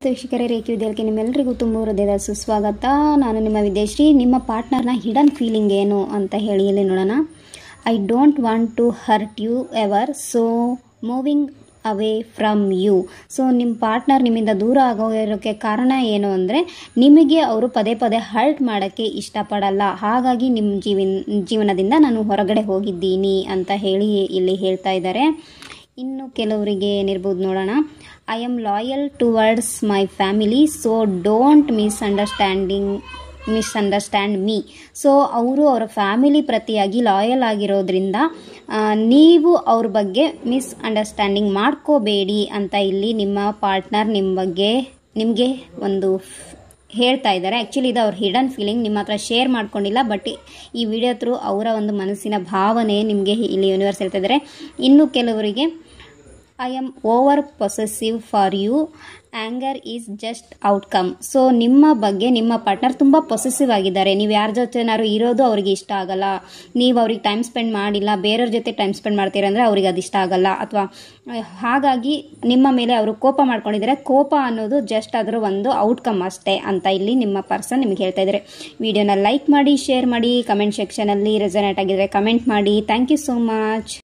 ವೀಕ್ಷಕರೇ ರೇಖೆ ವಿದ್ಯಾಲಯಕ್ಕೆ ನಿಮ್ಮೆಲ್ಲರಿಗೂ ತುಂಬ ಹೃದಯದ ಸುಸ್ವಾಗತ ನಾನು ನಿಮ್ಮ ವಿದ್ಯಾಶ್ರೀ ನಿಮ್ಮ ಪಾರ್ಟ್ನರ್ನ ಹಿಡನ್ ಫೀಲಿಂಗ್ ಏನು ಅಂತ ಹೇಳಿ ಇಲ್ಲಿ ನೋಡೋಣ I don't want to hurt you ever so moving away from you so ನಿಮ್ಮ ಪಾರ್ಟ್ನರ್ ನಿಮ್ಮಿಂದ ದೂರ ಆಗೋರೋಕ್ಕೆ ಕಾರಣ ಏನು ಅಂದರೆ ನಿಮಗೆ ಅವರು ಪದೇ ಪದೇ ಹರ್ಟ್ ಮಾಡೋಕ್ಕೆ ಇಷ್ಟಪಡಲ್ಲ ಹಾಗಾಗಿ ನಿಮ್ಮ ಜೀವನ ಜೀವನದಿಂದ ನಾನು ಹೊರಗಡೆ ಹೋಗಿದ್ದೀನಿ ಅಂತ ಹೇಳಿ ಇಲ್ಲಿ ಹೇಳ್ತಾ ಇದ್ದಾರೆ ಇನ್ನು ಕೆಲವರಿಗೆ ಏನಿರ್ಬೋದು ನೋಡೋಣ I am loyal towards my family so don't misunderstanding misunderstand me so ಅವರು ಅವರ ಫ್ಯಾಮಿಲಿ ಪ್ರತಿಯಾಗಿ ಲಾಯಲ್ ಆಗಿರೋದ್ರಿಂದ ಆ, ನೀವು ಅವ್ರ ಬಗ್ಗೆ ಮಿಸ್ಅಂಡರ್ಸ್ಟ್ಯಾಂಡಿಂಗ್ ಮಾಡ್ಕೋಬೇಡಿ ಅಂತ ಇಲ್ಲಿ ನಿಮ್ಮ ಪಾರ್ಟ್ನರ್ ನಿಮ್ಮ ಬಗ್ಗೆ ನಿಮಗೆ ಒಂದು ಫ್- ಹೇಳ್ತಾ ಇದ್ದಾರೆ ಆ್ಯಕ್ಚುಲಿ ಇದು ಅವ್ರ ಹಿಡನ್ ಫೀಲಿಂಗ್ ನಿಮ್ಮ ಹತ್ರ ಶೇರ್ ಮಾಡ್ಕೊಂಡಿಲ್ಲ ಬಟ್ ಈ ವಿಡಿಯೋ ಥ್ರೂ ಅವರ ಒಂದು ಮನಸ್ಸಿನ ಭಾವನೆ ನಿಮಗೆ ಇಲ್ಲಿ ಯೂನಿವರ್ಸ್ ಹೇಳ್ತಾ ಇದ್ದಾರೆ ಇನ್ನು ಕೆಲವರಿಗೆ I am over possessive for you anger is just outcome so ನಿಮ್ಮ ಬಗ್ಗೆ ನಿಮ್ಮ ಪಾರ್ಟ್ನರ್ ತುಂಬ ಪೊಸೆಸಿವ್ ಆಗಿದ್ದಾರೆ ನೀವು ಯಾರ ಜೊತೆನಾದ್ರು ಇರೋದು ಅವ್ರಿಗೆ ಇಷ್ಟ ಆಗಲ್ಲ ನೀವು ಅವ್ರಿಗೆ ಟೈಮ್ ಸ್ಪೆಂಡ್ ಮಾಡಿಲ್ಲ ಬೇರೆಯವ್ರ ಜೊತೆ ಟೈಮ್ ಸ್ಪೆಂಡ್ ಮಾಡ್ತೀರ ಅಂದರೆ ಅವ್ರಿಗೆ ಅದು ಇಷ್ಟ ಆಗಲ್ಲ ಅಥವಾ ಹಾಗಾಗಿ ನಿಮ್ಮ ಮೇಲೆ ಅವರು ಕೋಪ ಮಾಡ್ಕೊಂಡಿದ್ದಾರೆ ಕೋಪ ಅನ್ನೋದು ಜಸ್ಟ್ ಅದರ ಒಂದು ಔಟ್ಕಮ್ ಅಷ್ಟೇ ಅಂತ ಇಲ್ಲಿ ನಿಮ್ಮ ಪರ್ಸನ್ ನಿಮ್ಗೆ ಹೇಳ್ತಾ ಇದ್ದಾರೆ ವಿಡಿಯೋನ ಲೈಕ್ ಮಾಡಿ ಶೇರ್ ಮಾಡಿ ಕಮೆಂಟ್ ಸೆಕ್ಷನಲ್ಲಿ ರೆಸನೇಟ್ ಆಗಿದ್ರೆ ಕಮೆಂಟ್ ಮಾಡಿ ಥ್ಯಾಂಕ್ ಯು ಸೋ ಮಚ್